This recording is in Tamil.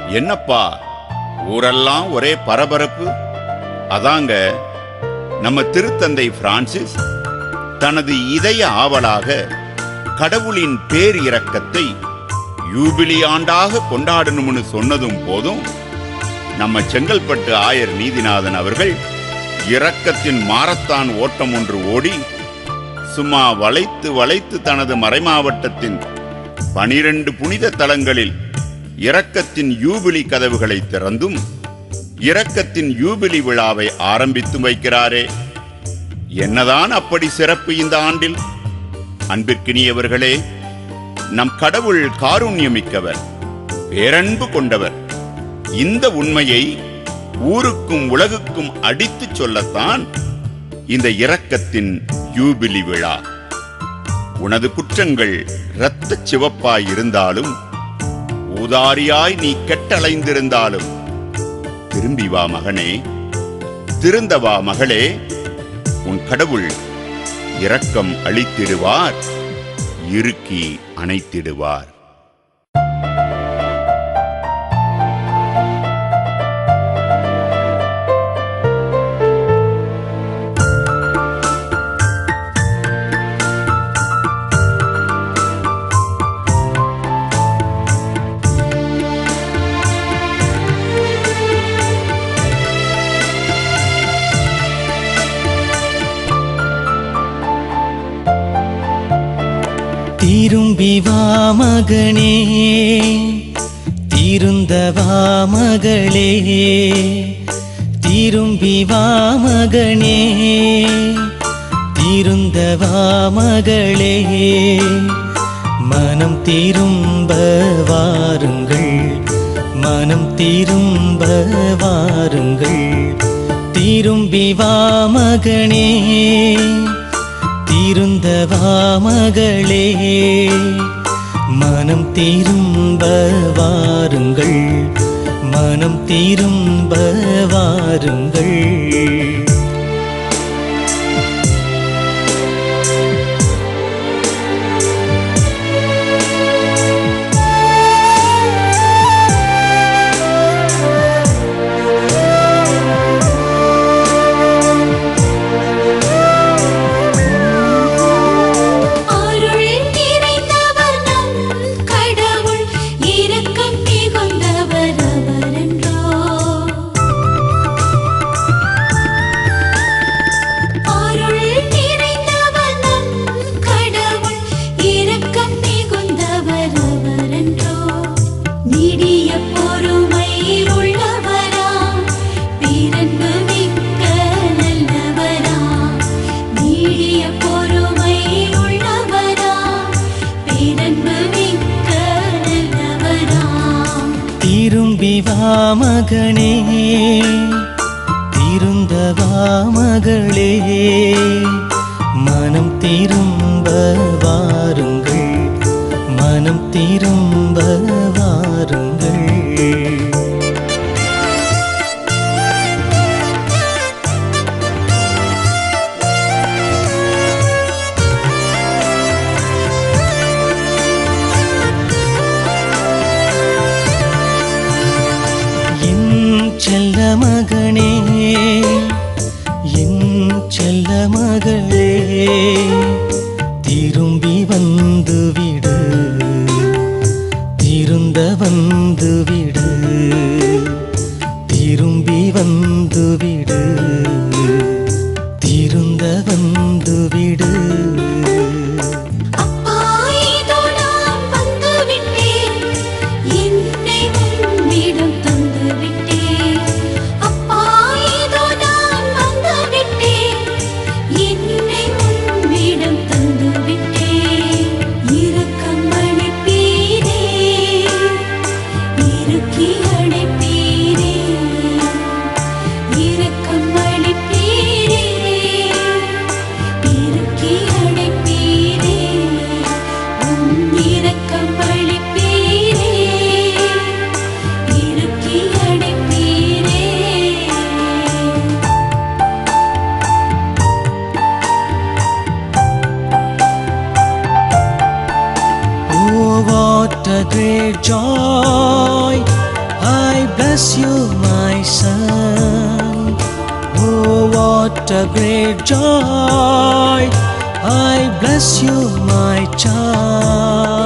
என்னப்பா ஊரெல்லாம் ஒரே பரபரப்பு அதாங்க நம்ம திருத்தந்தை பிரான்சிஸ் தனது இதய ஆவலாக கடவுளின் பேர் இரக்கத்தை யூபிலி ஆண்டாக கொண்டாடணும்னு சொன்னதும் போதும் நம்ம செங்கல்பட்டு ஆயர் நீதிநாதன் அவர்கள் இரக்கத்தின் மாரத்தான் ஓட்டம் ஒன்று ஓடி சும்மா வளைத்து வளைத்து தனது மறைமாவட்டத்தின் பனிரெண்டு புனித தலங்களில் இரக்கத்தின் யூபிலி கதவுகளை திறந்தும் இரக்கத்தின் யூபிலி விழாவை ஆரம்பித்து வைக்கிறாரே என்னதான் அப்படி சிறப்பு இந்த ஆண்டில் அன்பிற்கினியவர்களே நம் கடவுள் காருண்யமிக்கவர் பேரன்பு கொண்டவர் இந்த உண்மையை ஊருக்கும் உலகுக்கும் அடித்துச் சொல்லத்தான் இந்த இரக்கத்தின் யூபிலி விழா உனது குற்றங்கள் இரத்தச் சிவப்பாய் இருந்தாலும் ஊதாரியாய் நீ கெட்டலைந்திருந்தாலும் திரும்பி வா மகனே திருந்த வா மகளே உன் கடவுள் இரக்கம் அளித்திடுவார் இறுக்கி அணைத்திடுவார் திரும்பி வா மகனே திருந்த வா மகளே திரும்பி வா மகனே திருந்த வா மகளே மனம் திரும்ப வாருங்கள் மனம் திரும்ப வாருங்கள் திரும்பி வா மகனே திருந்தவா மகளே மனம் திரும்ப வாருங்கள் மனம் திரும்ப வாருங்கள் அருள் நிறைந்தவர் நம் கடவுள் இரக்கம் மிகுந்தவர் அவரென்றோ அருள் நிறைந்தவர் நம் கடவுள் இரக்கம் மிகுந்தவர் அவரென்றோ நீடிய பொறுமை உள்ளவராம் பேரன்பு மிக்க நல்லவராம் நீடிய பொறுமை உள்ளவராம் பேரன்பு மிக்க நல்லவராம் திரும்பி வா மகனே திருந்தவா மகளே மனம் திரும்ப வாருங்கள் மனம் திரும்ப வாருங்கள் என் செல்ல மகனே என் செல்ல மகளே திரும்பி வந்து விடு திருந்த வந்து விடு திரும்பி வந்து விடு திருந்த வந்து விடு அப்பா இதோ நான் வந்து விட்டேன் என்னை உம்மிடம் தந்து விட்டேன் அப்பா இதோ நான் வந்து விட்டேன் என்னை உம்மிடம் தந்து விட்டேன் இரக்கம் அளிப்பீரே இறுக்கி அழைப்பீரே இரக்கம் அளிப்பீரே இறுக்கி அழைப்பீரே உம் இரக்கம் அளிப்பீரே இறுக்கி அழைப்பீரே Oh, what a great joy! A bless you, my son. Oh, what a great joy! I bless you, my child.